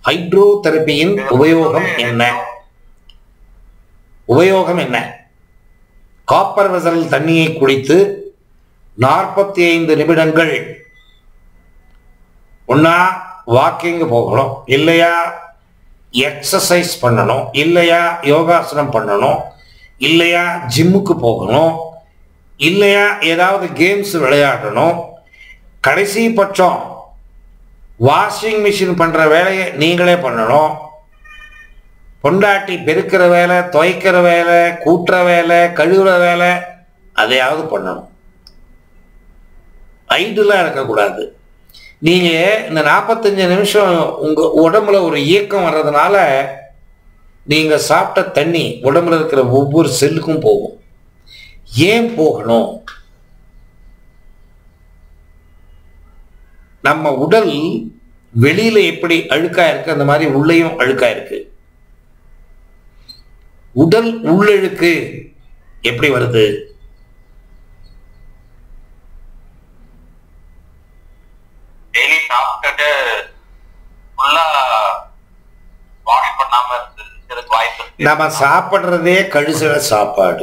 hydro தெரப்பியின் உபயோகம் என்ன உபயோகம் என்ன காப்பர் வெசல் தண்ணியை குடித்து நாற்பத்தி ஐந்து நிமிடங்கள் ஒன்னா வாக்கிங் போகணும் இல்லையா எக்ஸசைஸ் பண்ணணும் இல்லையா யோகாசனம் பண்ணணும் இல்லையா ஜிம்முக்கு போகணும் இல்லையா ஏதாவது கேம்ஸ் விளையாடணும் கடைசி பட்சம் வாஷிங் மிஷின் பண்ற வேலையை நீங்களே பண்ணணும் பொண்டாட்டி பெருக்கிற வேலை துவைக்கிற வேலை கூட்டுற வேலை கழுவுற வேலை அதையாவது பண்ணணும் ஐடுலாம் இருக்கக்கூடாது நீங்க இந்த நாற்பத்தஞ்சு நிமிஷம் உங்க உடம்புல ஒரு இயக்கம் வர்றதுனால நீங்க சாப்பிட்ட தண்ணி உடம்புல இருக்கிற ஒவ்வொரு செல்லுக்கும் போகும் ஏன் போகணும் நம்ம உடல் வெளியில எப்படி அழுக்கா இருக்கு அந்த மாதிரி உள்ளேயும் அழுக்கா இருக்கு உடல் உள்ளழுக்கு எப்படி வருது டெய்லி சாப்பிட்டுட்டு ஃபுல்லா வாஷ் பண்ணாம இருக்கு- இருக்கிறதுக்கு வாய்ப்பு இருக்கு நம்ம சாப்பிட்றதே கழுசிட சாப்பாடு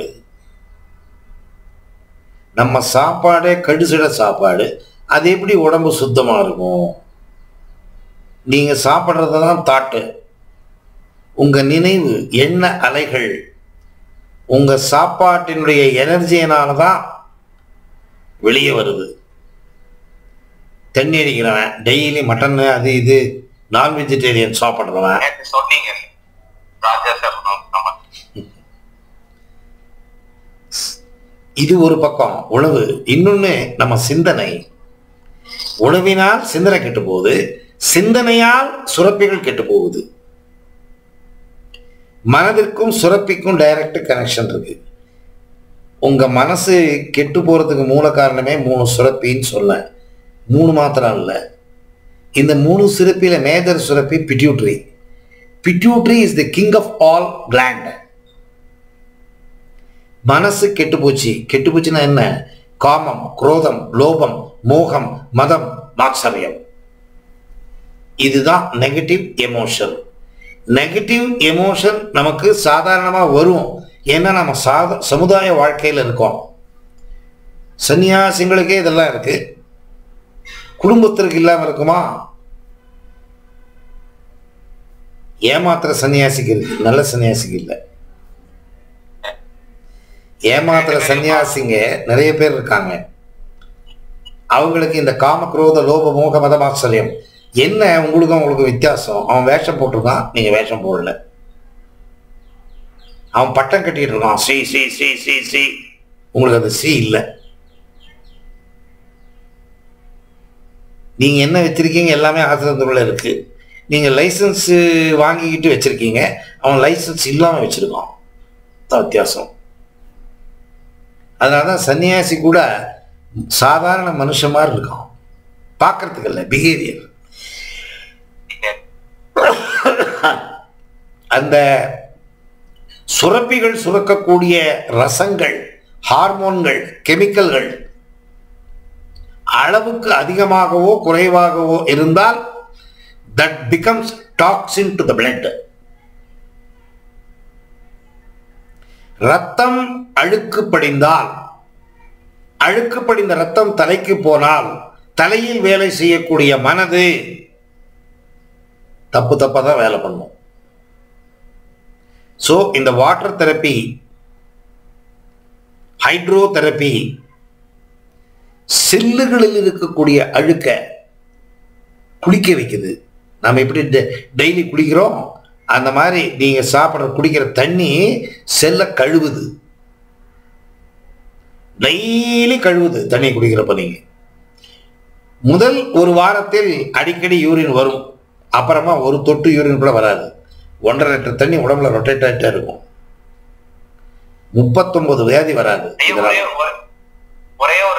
நம்ம சாப்பாடே கடுசிட சாப்பாடு அது எப்படி உடம்பு சுத்தமாக இருக்கும் நீங்கள் சாப்பிட்றது தான் தாட்டு உங்கள் நினைவு எண்ண அலைகள் உங்கள் சாப்பாட்டினுடைய எனர்ஜியினால தான் வெளியே வருது தண்ணி அடிக்கிறவன் டெய்லி மட்டன் அது இது நான் வெஜிடேரியன் சாப்பிட்றவன் நேத்து சொன்னீங்க ராஜா சார் நம்ம இது ஒரு பக்கம் உணவு இன்னொன்னு நம்ம சிந்தனை உணவினால் சிந்தனை கெட்டு போகுது சிந்தனையால் சுரப்பிகள் கெட்டு போகுது மனதிற்கும் சுரப்பிக்கும் டைரக்ட் கனெக்ஷன் இருக்கு உங்க மனசு கெட்டு போறதுக்கு மூல காரணமே மூணு சுரப்பின்னு சொல்ல மூணு மாத்திரம் இல்லை இந்த மூணு சுரப்பியில மேஜர் சுரப்பி pituitary pituitary is the king of all gland மனசு கெட்டு போச்சு கெட்டு போச்சுன்னா என்ன காமம் குரோதம் லோபம் மோகம் மதம் மாத்சரியம் இதுதான் நெகட்டிவ் எமோஷன் நெகட்டிவ் எமோஷன் நமக்கு சாதாரணமாக வரும் ஏன்னா நம்ம சாத சமுதாய வாழ்க்கையில் இருக்கோம் சன்னியாசிங்களுக்கே இதெல்லாம் இருக்கு குடும்பத்திற்கு இல்லாமல் இருக்குமா ஏமாத்துற சன்னியாசிக்கு இருக்கு நல்ல சன்னியாசிக்கு இல்லை ஏமாத்துற சன்னியாசிங்க நிறைய பேர் இருக்காங்க அவங்களுக்கு இந்த காம குரோத லோப மோக மதமாச்சரியம் என்ன உங்களுக்கும் உங்களுக்கு வித்தியாசம் அவன் வேஷம் போட்டிருக்கான் நீங்க வேஷம் போடல அவன் பட்டம் கட்டிட்டு இருக்கான் சி சி சி சி சி உங்களுக்கு அது சி இல்லை நீங்க என்ன வச்சிருக்கீங்க எல்லாமே ஆசிரியத்துக்குள்ள இருக்கு நீங்க லைசன்ஸ் வாங்கிக்கிட்டு வச்சிருக்கீங்க அவன் லைசன்ஸ் இல்லாம வச்சிருக்கான் தான் வித்தியாசம் அதனால தான் சன்னியாசி கூட சாதாரண மனுஷன் மாதிரி இருக்கான் பார்க்கறதுக்கு இல்லை பிஹேவியர் அந்த சுரப்பிகள் சுரக்கக்கூடிய ரசங்கள் ஹார்மோன்கள் கெமிக்கல்கள் அளவுக்கு அதிகமாகவோ குறைவாகவோ இருந்தால் that becomes toxin to the blood ரத்தம் அழுக்கு படிந்தால் அழுக்கு படிந்த ரத்தம் தலைக்கு போனால் தலையில் வேலை செய்யக்கூடிய மனது தப்பு தப்பா தான் வேலை பண்ணும் ஸோ இந்த வாட்டர் தெரப்பி ஹைட்ரோ தெரப்பி செல்லுகளில் இருக்கக்கூடிய அழுக்க குளிக்க வைக்குது நம்ம எப்படி டெய்லி குளிக்கிறோம் அந்த மாதிரி நீங்க சாப்பிட்ற குடிக்கிற தண்ணி செல்ல கழுவுது டெய்லி கழுவுது தண்ணி குடிக்கிறப்ப நீங்க முதல் ஒரு வாரத்தில் அடிக்கடி யூரின் வரும் அப்புறமா ஒரு தொட்டு யூரின் கூட வராது ஒன்றரை லிட்டர் தண்ணி உடம்புல ரொட்டேட் ஆகிட்டே இருக்கும் முப்பத்தொன்பது வியாதி வராது ஐயா, இதனால ஒரே ஒரு- ஒரே ஒரு